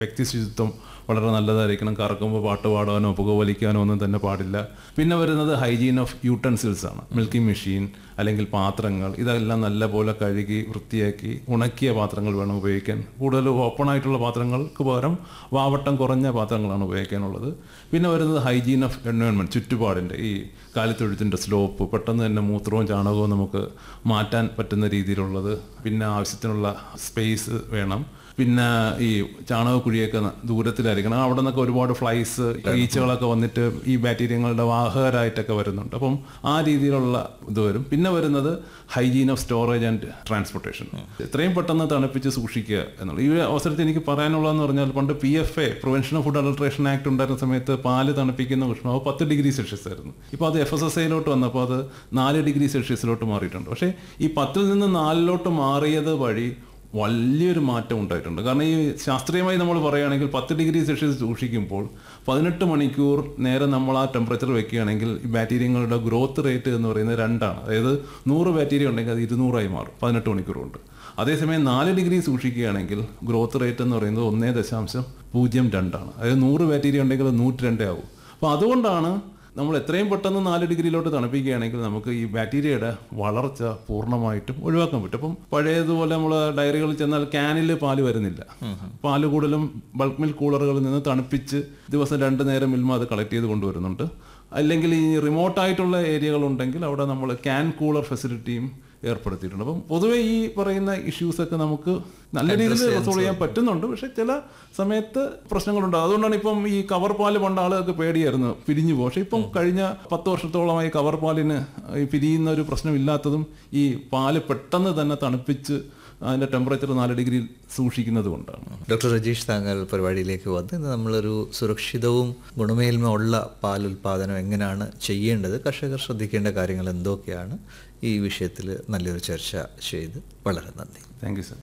വ്യക്തി ശുചിത്വം വളരെ നല്ലതായിരിക്കണം കറക്കുമ്പോൾ പാട്ട് പാടാനോ പുകവലിക്കാനോ ഒന്നും തന്നെ പാടില്ല പിന്നെ വരുന്നത് ഹൈജീൻ ഓഫ് യൂട്ടൻസിൽസ് ആണ് മിൽക്കിംഗ് മെഷീൻ അല്ലെങ്കിൽ പാത്രങ്ങൾ ഇതെല്ലാം നല്ലപോലെ കഴുകി വൃത്തിയാക്കി ഉണക്കിയ പാത്രങ്ങൾ വേണം ഉപയോഗിക്കാൻ കൂടുതൽ ഓപ്പൺ ആയിട്ടുള്ള പാത്രങ്ങൾക്ക് പകരം വാവട്ടം കുറഞ്ഞ പാത്രങ്ങളാണ് ഉപയോഗിക്കാനുള്ളത് പിന്നെ വരുന്നത് ഹൈജീൻ ഓഫ് എൻവയോൺമെൻറ്റ് ചുറ്റുപാടിൻ്റെ ഈ കാലിത്തൊഴുത്തിൻ്റെ സ്ലോപ്പ് പെട്ടെന്ന് തന്നെ മൂത്രവും ചാണകവും നമുക്ക് മാറ്റാൻ പറ്റുന്ന രീതിയിലുള്ളത് പിന്നെ ആവശ്യത്തിനുള്ള സ്പേസ് വേണം പിന്നെ ഈ ചാണകക്കുഴിയൊക്കെ ന- ദൂരത്തിലായിരിക്കണം അവിടെ നിന്നൊക്കെ ഒരുപാട് ഫ്ലൈസ് ഈച്ചകളൊക്കെ വന്നിട്ട് ഈ ബാക്ടീരിയങ്ങളുടെ വാഹകരായിട്ടൊക്കെ വരുന്നുണ്ട് അപ്പം ആ രീതിയിലുള്ള ഇത് വരും പിന്നെ വരുന്നത് hygiene of storage and transportation എത്രയും പെട്ടെന്ന് തണുപ്പിച്ച് സൂക്ഷിക്കുക എന്നുള്ളത് ഈ അവസരത്തിൽ എനിക്ക് പറയാനുള്ളതെന്ന് പറഞ്ഞാൽ പണ്ട് P F A prevention of food adulteration act ഉണ്ടായിരുന്ന സമയത്ത് പാല് തണുപ്പിക്കുന്ന ഉഷ്ണമാവ് പത്ത് ഡിഗ്രി സെൽഷ്യസ് ആയിരുന്നു ഇപ്പോൾ അത് എഫ് എസ് എസ് ഐയിലോട്ട് വന്നപ്പോൾ അത് നാല് ഡിഗ്രി സെൽഷ്യസിലോട്ട് മാറിയിട്ടുണ്ട് പക്ഷേ ഈ പത്തിൽ നിന്ന് നാലിലോട്ട് മാറിയത് വഴി വലിയൊരു മാറ്റം ഉണ്ടായിട്ടുണ്ട് കാരണം ഈ ശാസ്ത്രീയമായി നമ്മൾ പറയുകയാണെങ്കിൽ പത്ത് ഡിഗ്രി സെൽഷ്യസ് സൂക്ഷിക്കുമ്പോൾ പതിനെട്ട് മണിക്കൂർ നേരെ നമ്മൾ ആ ടെമ്പറേച്ചർ വെക്കുകയാണെങ്കിൽ ഈ ബാക്ടീരിയങ്ങളുടെ ഗ്രോത്ത് റേറ്റ് എന്ന് പറയുന്നത് രണ്ടാണ് അതായത് നൂറ് ബാക്ടീരിയ ഉണ്ടെങ്കിൽ അത് ഇരുന്നൂറായി മാറും പതിനെട്ട് മണിക്കൂർ കൊണ്ട് അതേസമയം നാല് ഡിഗ്രി സൂക്ഷിക്കുകയാണെങ്കിൽ ഗ്രോത്ത് റേറ്റ് എന്ന് പറയുന്നത് ഒന്നേ ദശാംശം പൂജ്യം രണ്ടാണ് അതായത് നൂറ് ബാക്ടീരിയ ഉണ്ടെങ്കിൽ അത് നൂറ്റി രണ്ടേ ആവും അപ്പോൾ അതുകൊണ്ടാണ് നമ്മൾ എത്രയും പെട്ടെന്ന് നാല് ഡിഗ്രിയിലോട്ട് തണുപ്പിക്കുകയാണെങ്കിൽ നമുക്ക് ഈ ബാക്ടീരിയയുടെ വളർച്ച പൂർണ്ണമായിട്ടും ഒഴിവാക്കാൻ പറ്റും അപ്പം പഴയതുപോലെ നമ്മൾ ഡയറികളിൽ ചെന്നാൽ ക്യാനിൽ പാല് വരുന്നില്ല പാല് കൂടുതലും ബൾക്ക് മിൽക്ക് കൂളറുകളിൽ നിന്ന് തണുപ്പിച്ച് ദിവസം രണ്ട് നേരം മിൽമ അത് കളക്ട് ചെയ്ത് കൊണ്ടുവരുന്നുണ്ട് അല്ലെങ്കിൽ ഈ റിമോട്ടായിട്ടുള്ള ഏരിയകളുണ്ടെങ്കിൽ അവിടെ നമ്മൾ ക്യാൻ കൂളർ ഫെസിലിറ്റിയും ഏർപ്പെടുത്തിയിട്ടുണ്ട് അപ്പം പൊതുവെ ഈ പറയുന്ന ഇഷ്യൂസൊക്കെ നമുക്ക് നല്ല രീതിയിൽ റിസോൾവ് ചെയ്യാൻ പറ്റുന്നുണ്ട് പക്ഷെ ചില സമയത്ത് പ്രശ്നങ്ങളുണ്ട് അതുകൊണ്ടാണ് ഇപ്പം ഈ കവർ പാല് പണ്ട് ആളുകൾക്ക് പേടിയായിരുന്നു പിരിഞ്ഞു പോകും പക്ഷെ ഇപ്പം കഴിഞ്ഞ പത്ത് വർഷത്തോളമായി കവർ പാലിന് ഈ പിരിയുന്ന ഒരു പ്രശ്നമില്ലാത്തതും ഈ പാല് പെട്ടെന്ന് തന്നെ തണുപ്പിച്ച് അതിൻ്റെ ടെമ്പറേച്ചർ നാല് ഡിഗ്രിയിൽ സൂക്ഷിക്കുന്നത് കൊണ്ടാണ് ഡോക്ടർ രജീഷ് താങ്കൾ പരിപാടിയിലേക്ക് വന്ന് ഇന്ന് നമ്മളൊരു സുരക്ഷിതവും ഗുണമേന്മ ഉള്ള പാൽ ഉൽപ്പാദനം എങ്ങനെയാണ് ചെയ്യേണ്ടത് കർഷകർ ശ്രദ്ധിക്കേണ്ട കാര്യങ്ങൾ എന്തൊക്കെയാണ് ഈ വിഷയത്തിൽ നല്ലൊരു ചർച്ച ചെയ്ത് വളരെ നന്ദി താങ്ക് യു സർ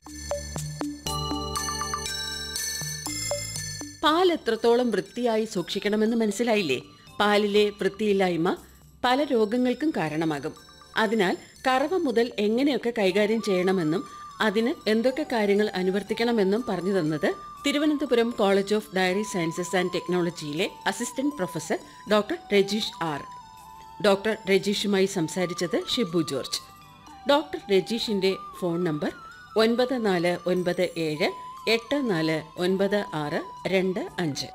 പാൽ എത്രത്തോളം വൃത്തിയായി സൂക്ഷിക്കണമെന്ന് മനസ്സിലായില്ലേ പാലിലെ വൃത്തിയില്ലായ്മ പല രോഗങ്ങൾക്കും കാരണമാകും അതിനാൽ കറവ മുതൽ എങ്ങനെയൊക്കെ കൈകാര്യം ചെയ്യണമെന്നും അതിന് എന്തൊക്കെ കാര്യങ്ങൾ അനുവർത്തിക്കണമെന്നും പറഞ്ഞു തന്നത് Thiruvananthapuram college of dairy sciences and ടെക്നോളജിയിലെ assistant professor doctor Rajeesh R doctor രജീഷുമായി സംസാരിച്ചത് ഷിബു ജോർജ് ഡോക്ടർ രജീഷിന്റെ ഫോൺ നമ്പർ ഒൻപത് നാല് ഒൻപത് ഏഴ് എട്ട് നാല് ഒൻപത് ആറ് രണ്ട് അഞ്ച്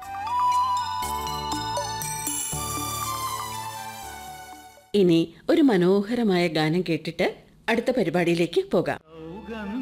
ഇനി ഒരു മനോഹരമായ ഗാനം കേട്ടിട്ട് അടുത്ത പരിപാടിയിലേക്ക് പോകാം